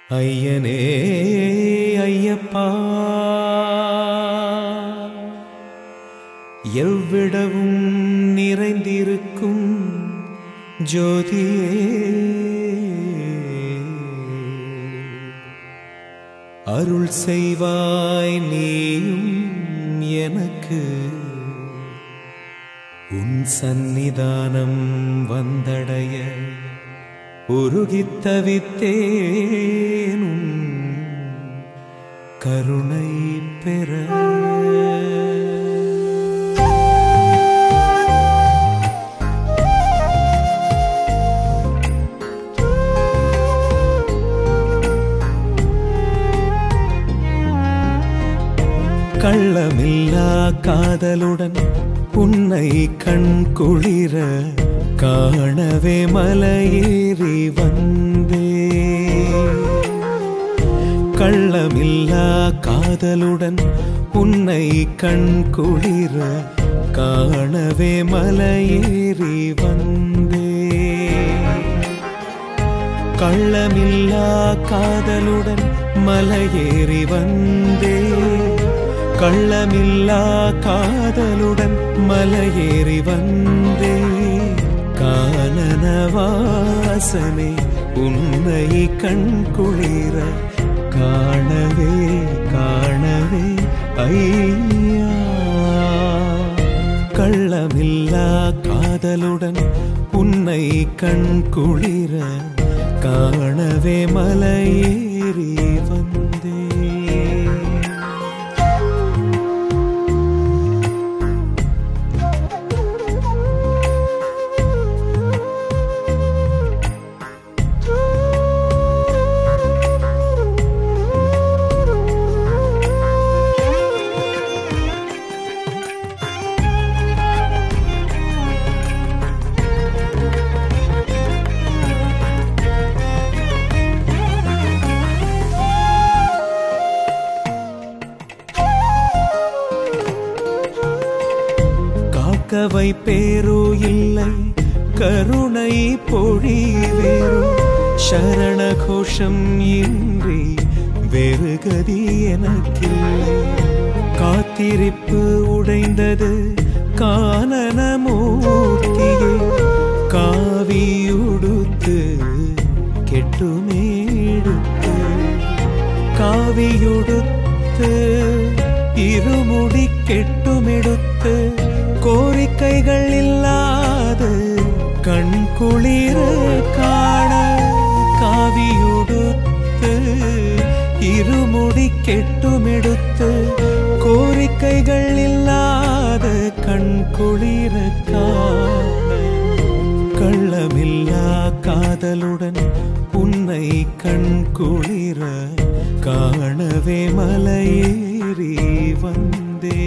ஐயனே ஐயப்பா எவ்விடவும் நிறைந்திருக்கும் ஜோதியே அருள் செய்வாய் நீயும் எனக்கு உன் சந்நிதானம் வந்தடைய உருகித் தவித்தேன் உன் கருணை பெற கள்ளமில்லா காதலுடன் உன்னை கண் குளிர காணவே மலையேறி வந்தே கள்ளமில்லா காதலுடன் உன்னை கண் குளிர காணவே மலையேறி வந்தே கள்ளமில்லா காதலுடன் மலையேறி வந்தே கள்ளமில்லா காதலுடன் மலையேறி வந்தே கானன வாசனை உன்னை கண் குளிர காணவே காணவே ஐயா கள்ளமில்லா காதலுடன் உன்னை கண் குளிர காணவே மலையேறி வந்தே காக்கவை பேரு இல்லை கருணை பொழிவேறு சரண கோஷம் இன்றி வேறு கதி எனக்கில்லை காத்திருப்பு உடைந்தது கானன மூர்த்தியே காவியுடுத்து கெட்டுமேடுத்து காவியுடுத்து இருமுடி கெட்டுமெடுத்து கோரிக்கைகள் இல்லாது கண் குளிர காண காவியுடுத்து இருமுடி கெட்டுமெடுத்து கோரிக்கைகள் இல்லாத கண் குளிர காண கள்ளமில்லா காதலுடன் உன்னை கண் குளிர காணவே மலையேறி வந்தே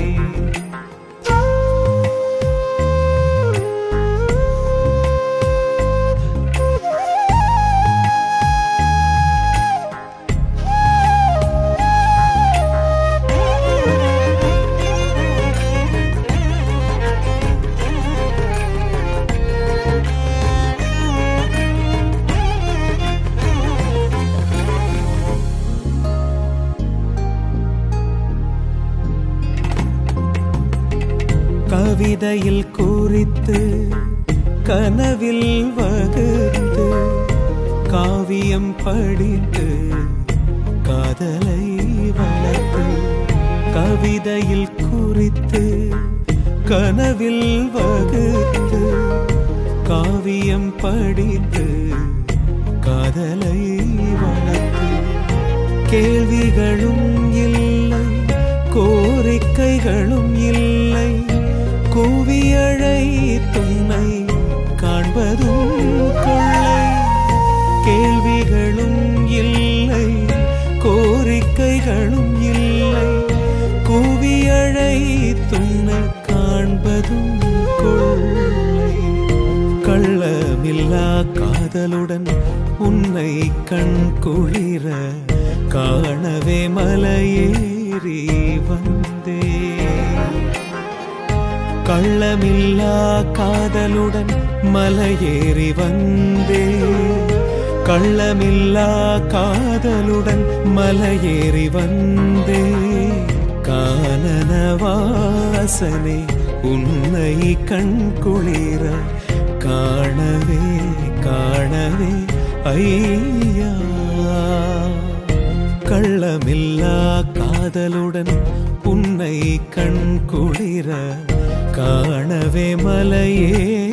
கவிதையில் குறித்து கனவில் வகுத்து காவியம் படித்து காதலை வளர்த்து கவிதையில் குறித்து கனவில் வகுத்து காவியம் படித்து காதலை வளர்த்து கேள்விகளும் இல்லை கோரிக்கைகளும் இல்லை கூவியழை துணை காண்பதும் கொள்ளை கேள்விகளும் இல்லை கோரிக்கைகளும் இல்லை கூவியழை துணை காண்பதும் கொள்ளை கள்ளமில்லா காதலுடன் உன்னை கண் குளிர காணவே மலையேறி வந்தே கள்ளமில்லா காதலுடன் மலையேறி வந்தே கள்ளமில்லா காதலுடன் மலையேறி வந்தே கானன வாசனே உன்னை கண் குளிர காணவே காணவே ஐயா கள்ளமில்லா காதலுடன் உன்னை கண் குளிர காணவே மலையே